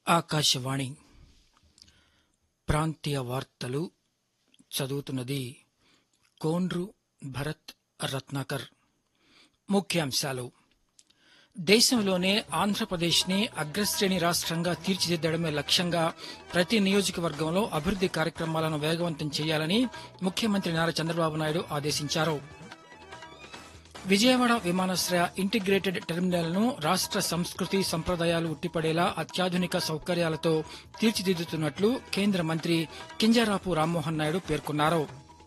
ఆకాశవాణి ప్రాంతీయ వార్తలు చదువుతున్నది కోండ్రు భరత్ రత్నాకర్ ముఖ్యాంశాలు దేశంలోనే ఆంధ్రప్రదేశ్ని అగ్రశ్రేణి రాష్ట్రంగా తీర్చిదిద్దడమే లక్ష్యంగా ప్రతి నియోజకవర్గంలో అభివృద్ది కార్యక్రమాలను వేగవంతం చేయాలని ముఖ్యమంత్రి నారా చంద్రబాబు నాయుడు ఆదేశించారు విజయవాడ విమానాశ్రయ ఇంటిగ్రేటెడ్ టెర్మినల్ను రాష్ట్ర సంస్కృతి సంప్రదాయాలు ఉట్టిపడేలా అత్యాధునిక సౌకర్యాలతో తీర్చిదిద్దుతున్నట్లు కేంద్ర మంత్రి కింజరాపు రామ్మోహన్ నాయుడు పేర్కొన్నారు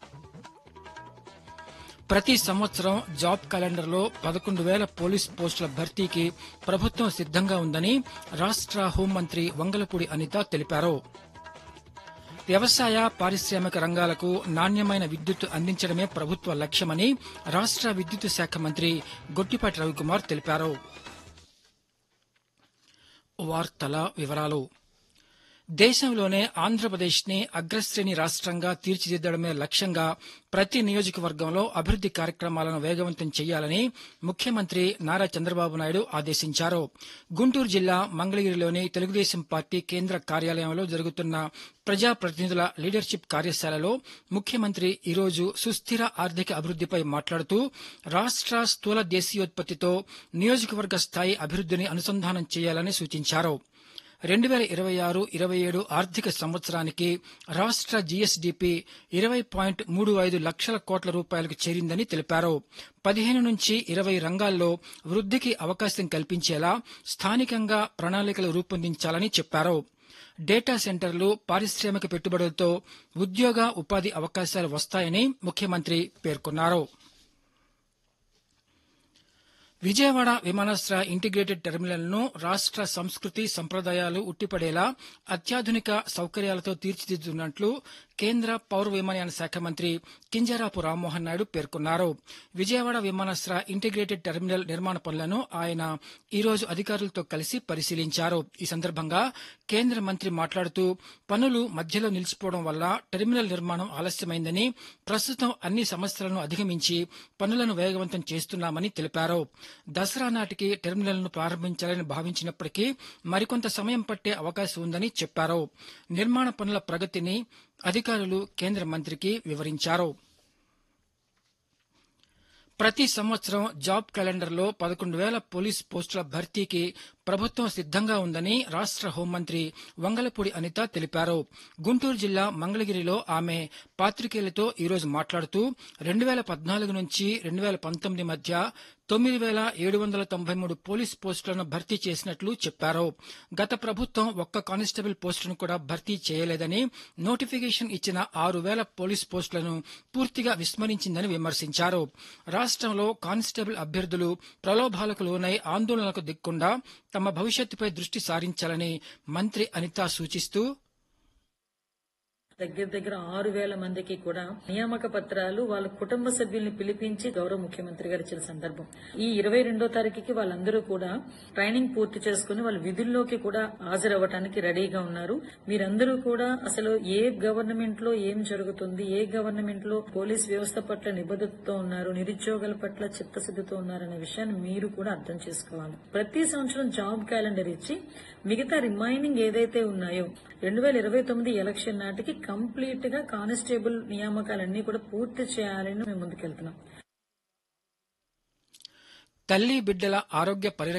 ప్రతి సంవత్సరం జాబ్ క్యాలెండర్లో పదకొండు వేల పోలీస్ పోస్టుల భర్తీకి ప్రభుత్వం సిద్దంగా ఉందని రాష్ట్ర హోంమంత్రి వంగలపూడి అనిత తెలిపారు వ్యవసాయ పారిశ్రామిక రంగాలకు నాణ్యమైన విద్యుత్ అందించడమే ప్రభుత్వ లక్ష్యమని రాష్ట్ర విద్యుత్ శాఖ మంత్రి గొట్టిపాటి రవికుమార్ తెలిపారు వార్తల వివరాలు దేశంలోనే ఆంధ్రప్రదేశ్ని అగ్రశ్రేణి రాష్ట్రంగా తీర్చిదిద్దడమే లక్ష్యంగా ప్రతి నియోజకవర్గంలో అభివృద్ది కార్యక్రమాలను వేగవంతం చేయాలని ముఖ్యమంత్రి నారా చంద్రబాబు నాయుడు ఆదేశించారు గుంటూరు జిల్లా మంగళగిరిలోని తెలుగుదేశం పార్టీ కేంద్ర కార్యాలయంలో జరుగుతున్న ప్రజాప్రతినిధుల లీడర్షిప్ కార్యశాలలో ముఖ్యమంత్రి ఈరోజు సుస్థిర ఆర్థిక అభివృద్దిపై మాట్లాడుతూ రాష్ట్ర స్థూల దేశీయోత్పత్తితో నియోజకవర్గ స్థాయి అభివృద్దిని అనుసంధానం చేయాలని సూచించారు రెండు వేల ఇరవై ఆరు ఇరవై ఏడు ఆర్థిక సంవత్సరానికి రాష్ట్ర జీఎస్డీపీ ఇరవై పాయింట్ మూడు ఐదు లక్షల కోట్ల రూపాయలకు చేరిందని తెలిపారు పదిహేను నుంచి ఇరవై రంగాల్లో వృద్దికి అవకాశం కల్పించేలా స్థానికంగా ప్రణాళికలు రూపొందించాలని చెప్పారు డేటా సెంటర్లు పారిశ్రామిక పెట్టుబడులతో ఉద్యోగ ఉపాధి అవకాశాలు వస్తాయని ముఖ్యమంత్రి పేర్కొన్నారు విజయవాడ విమానాశ్రయ ఇంటిగ్రేటెడ్ టెర్మినల్ను రాష్ట్ర సంస్కృతి సంప్రదాయాలు ఉట్టిపడేలా అత్యాధునిక సౌకర్యాలతో తీర్చిదిద్దుతున్నట్లు కేంద్ర పౌర విమానయాన శాఖ మంత్రి కింజరాపు రామ్మోహన్ నాయుడు పేర్కొన్నారు విజయవాడ విమానాశ్రయ ఇంటిగ్రేటెడ్ టెర్మినల్ నిర్మాణ పనులను ఆయన ఈరోజు అధికారులతో కలిసి పరిశీలించారు ఈ సందర్భంగా కేంద్ర మంత్రి మాట్లాడుతూ పనులు మధ్యలో నిలిచిపోవడం వల్ల టెర్మినల్ నిర్మాణం ఆలస్యమైందని ప్రస్తుతం అన్ని సమస్యలను అధిగమించి పనులను వేగవంతం చేస్తున్నామని తెలిపారు దసరా నాటికి టెర్మినల్ను ప్రారంభించాలని భావించినప్పటికీ మరికొంత సమయం పట్టే అవకాశం ఉందని చెప్పారు నిర్మాణ పనుల ప్రగతిని అధికారులు కేంద్ర మంత్రికి వివరించారు ప్రతి సంవత్సరం జాబ్ క్యాలెండర్లో పదకొండు వేల పోలీస్ పోస్టుల భర్తీకి ప్రభుత్వం సిద్దంగా ఉందని రాష్ట్ర హోంమంత్రి వంగలపూడి అనిత తెలిపారు గుంటూరు జిల్లా మంగళగిరిలో ఆమె పాత్రికేయులతో ఈరోజు మాట్లాడుతూ రెండు వేల పద్నాలుగు నుంచి రెండు వేల పంతొమ్మిది మధ్య తొమ్మిది వేల ఏడు వందల తొంభై మూడు పోలీస్ పోస్టులను భర్తీ చేసినట్లు చెప్పారు గత ప్రభుత్వం ఒక్క కానిస్టేబుల్ పోస్టును కూడా భర్తీ చేయలేదని నోటిఫికేషన్ ఇచ్చిన ఆరు వేల పోలీస్ పోస్టులను పూర్తిగా విస్మరించిందని విమర్శించారు రాష్ట్రంలో కానిస్టేబుల్ అభ్యర్థులు ప్రలోభాలకు లోనై ఆందోళనకు దిక్కుండా తమ భవిష్యత్తుపై దృష్టి సారించాలని మంత్రి అనిత సూచిస్తూ దగ్గర దగ్గర ఆరు వేల మందికి కూడా నియామక పత్రాలు వాళ్ళ కుటుంబ సభ్యుల్ని పిలిపించి గౌరవ ముఖ్యమంత్రి గారు ఇచ్చిన సందర్భం ఈ ఇరవై రెండో తారీఖుకి వాళ్ళందరూ కూడా ట్రైనింగ్ పూర్తి చేసుకుని వాళ్ళ విధుల్లోకి కూడా హాజరవ్వటానికి రెడీగా ఉన్నారు మీరందరూ కూడా అసలు ఏ గవర్నమెంట్ లో ఏం జరుగుతుంది ఏ గవర్నమెంట్ లో పోలీస్ వ్యవస్థ పట్ల నిబద్ధతతో ఉన్నారు నిరుద్యోగుల పట్ల చిత్తశుద్ధితో ఉన్నారనే విషయాన్ని మీరు కూడా అర్థం చేసుకోవాలి ప్రతి సంవత్సరం జాబ్ క్యాలెండర్ ఇచ్చి మిగతా రిమైనింగ్ ఏదైతే ఉన్నాయో రెండు వేల ఇరవై తొమ్మిది ఎలక్షన్ నాటికి కంప్లీట్ గా కానిస్టేబుల్ నియామకాలన్నీ కూడా పూర్తి చేయాలని మేము ముందుకెళ్తున్నాం తల్లి బిడ్డల ఆరోగ్య పరిరక్షణ